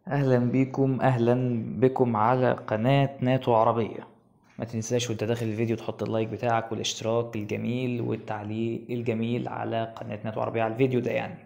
اهلا بيكم اهلا بكم على قناة ناتو عربية ما تنساش وانت داخل الفيديو تحط اللايك بتاعك والاشتراك الجميل والتعليق الجميل على قناة ناتو عربية على الفيديو ده يعني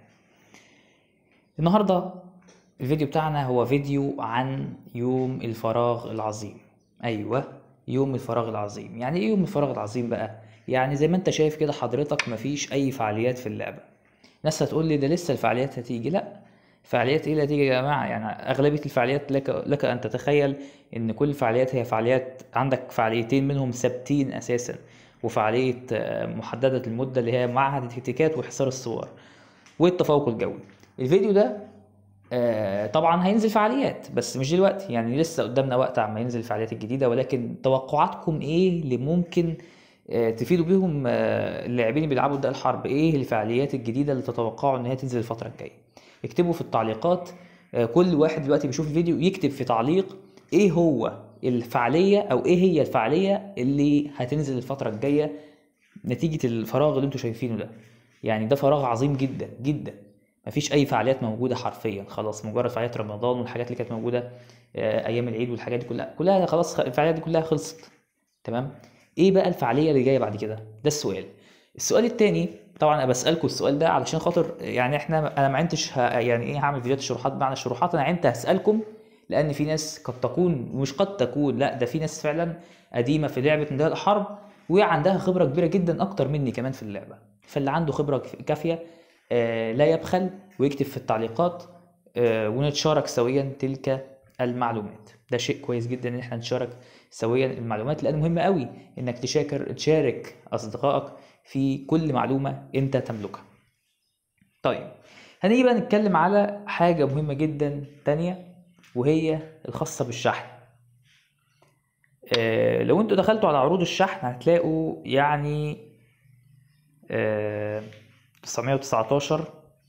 النهاردة الفيديو بتاعنا هو فيديو عن يوم الفراغ العظيم ايوه يوم الفراغ العظيم يعني ايه يوم الفراغ العظيم بقى يعني زي ما انت شايف كده حضرتك مفيش اي فعاليات في اللعبة ناس هتقول لي ده لسه الفعاليات هتيجي لا فعاليات ايه اللي هتيجي يا جماعه يعني اغلبيه الفعاليات لك لك ان تتخيل ان كل الفعاليات هي فعاليات عندك فعاليتين منهم ثابتين اساسا وفعاليه آه، محدده المده اللي هي معهد التكتيكات وحصار الصور والتفوق الجوي الفيديو ده آه، طبعا هينزل فعاليات بس مش دلوقتي يعني لسه قدامنا وقت عما ينزل الفعاليات الجديده ولكن توقعاتكم ايه اللي ممكن آه، تفيدوا بيهم آه، اللاعبين اللي بيلعبوا ده الحرب ايه الفعاليات الجديده اللي تتوقعوا ان هي تنزل الفتره الجايه اكتبوا في التعليقات آه، كل واحد دلوقتي بيشوف الفيديو يكتب في تعليق ايه هو الفعاليه او ايه هي الفعاليه اللي هتنزل الفتره الجايه نتيجه الفراغ اللي انتوا شايفينه ده يعني ده فراغ عظيم جدا جدا مفيش اي فعاليات موجوده حرفيا خلاص مجرد فعاليات رمضان والحاجات اللي كانت موجوده آه، ايام العيد والحاجات دي كلها كلها خلاص خ- الفعاليات دي كلها خلصت تمام ايه بقى الفعاليه اللي جايه بعد كده ده السؤال السؤال التاني طبعا انا بسالكم السؤال ده علشان خاطر يعني احنا انا ما عنتش ه... يعني ايه هعمل فيديوهات شروحات معنى الشروحات انا عنت هسالكم لان في ناس قد تكون ومش قد تكون لا ده في ناس فعلا قديمه في لعبه نداء الحرب وعندها خبره كبيره جدا اكتر مني كمان في اللعبه فاللي عنده خبره كف- كافيه آه، لا يبخل ويكتب في التعليقات آه، ونتشارك سويا تلك المعلومات ده شيء كويس جدا ان احنا نتشارك سويا المعلومات لان مهم قوي انك تشاكر تشارك اصدقائك في كل معلومه انت تملكها طيب هنيجي بقى نتكلم على حاجه مهمه جدا تانية وهي الخاصه بالشحن آه، لو انتوا دخلتوا على عروض الشحن هتلاقوا يعني آه، 919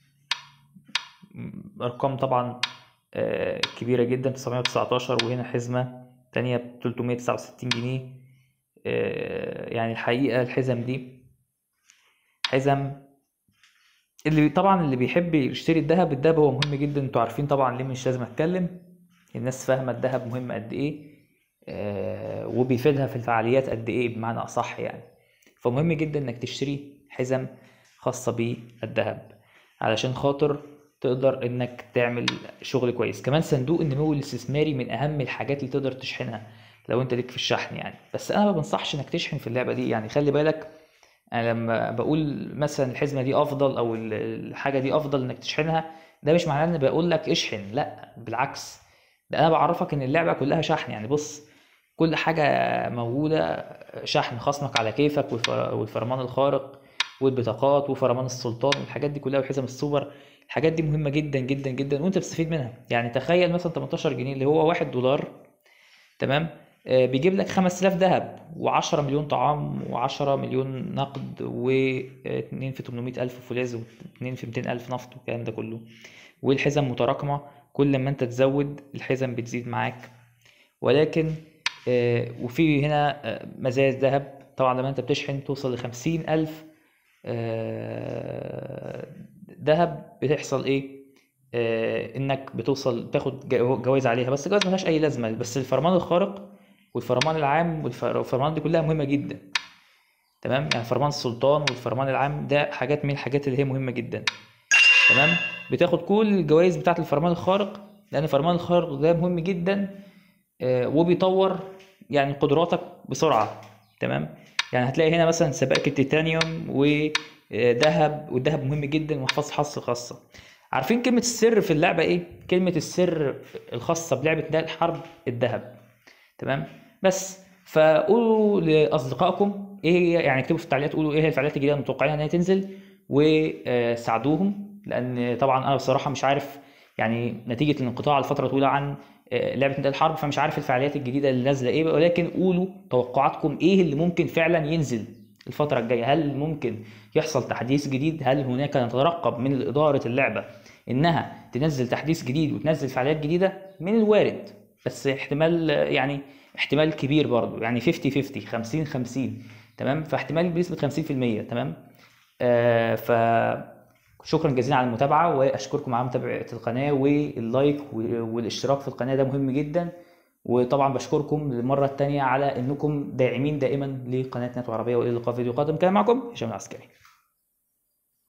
م- ارقام طبعا آه، كبيره جدا 919 وهنا حزمه تانية ب 369 جنيه آه، يعني الحقيقه الحزم دي حزم اللي طبعا اللي بيحب يشتري الذهب الذهب هو مهم جدا انتوا عارفين طبعا ليه مش لازم اتكلم الناس فاهمه الذهب مهم قد ايه آه، وبيفيدها في الفعاليات قد ايه بمعنى اصح يعني فمهم جدا انك تشتري حزم خاصه بالذهب علشان خاطر تقدر انك تعمل شغل كويس كمان صندوق النمو الاستثماري من اهم الحاجات اللي تقدر تشحنها لو انت ليك في الشحن يعني بس انا ما بنصحش انك تشحن في اللعبه دي يعني خلي بالك انا لما بقول مثلا الحزمه دي افضل او ال- الحاجه دي افضل انك تشحنها ده مش معناه ان بقول لك اشحن لا بالعكس ده انا بعرفك ان اللعبه كلها شحن يعني بص كل حاجه موجوده شحن خصمك على كيفك والف- والفرمان الخارق والبطاقات وفرمان السلطان والحاجات دي كلها وحزم السوبر الحاجات دي مهمه جدا جدا جدا وانت بتستفيد منها يعني تخيل مثلا 18 جنيه اللي هو 1 دولار تمام آه، بيجيب لك 5000 ذهب و10 مليون طعام و10 مليون نقد و2 في 800 ألف فولاذ و2 في 200 ألف نفط والكلام ده كله والحزم متراكمة كل ما انت تزود الحزم بتزيد معاك ولكن آه، وفي هنا آه، مزايا الذهب طبعا لما انت بتشحن توصل لخمسين ألف آه، ذهب بتحصل ايه آه، انك بتوصل تاخد جو- جوائز عليها بس الجوائز ملهاش اي لازمه بس الفرمان الخارق والفرمان العام والف- والفرمان دي كلها مهمه جدا تمام يعني فرمان السلطان والفرمان العام ده حاجات من الحاجات اللي هي مهمه جدا تمام بتاخد كل الجوائز بتاعه الفرمان الخارق لان الفرمان الخارق ده مهم جدا آه، وبيطور يعني قدراتك بسرعه تمام يعني هتلاقي هنا مثلا سبائك التيتانيوم وذهب والذهب مهم جدا وحفظ حصة خاصة عارفين كلمة السر في اللعبة ايه؟ كلمة السر الخاصة بلعبة نداء الحرب الذهب تمام بس فقولوا لاصدقائكم ايه هي يعني اكتبوا في التعليقات قولوا ايه هي الفعاليات الجديده المتوقعين ان هي تنزل وساعدوهم لان طبعا انا بصراحه مش عارف يعني نتيجه الانقطاع لفتره طويله عن آه، لعبه نداء الحرب فمش عارف الفعاليات الجديده اللي نازله ايه ولكن قولوا توقعاتكم ايه اللي ممكن فعلا ينزل الفتره الجايه هل ممكن يحصل تحديث جديد هل هناك نترقب من اداره اللعبه انها تنزل تحديث جديد وتنزل فعاليات جديده من الوارد بس احتمال آه، يعني احتمال كبير برضو يعني 50 50 50 50 تمام فاحتمال بنسبه 50% تمام آه ف شكرا جزيلا على المتابعة وأشكركم على متابعة القناة واللايك والاشتراك في القناة ده مهم جدا وطبعا بشكركم للمرة التانية على انكم داعمين دائما لقناة نتو عربية والى اللقاء في فيديو قادم كان معكم هشام العسكري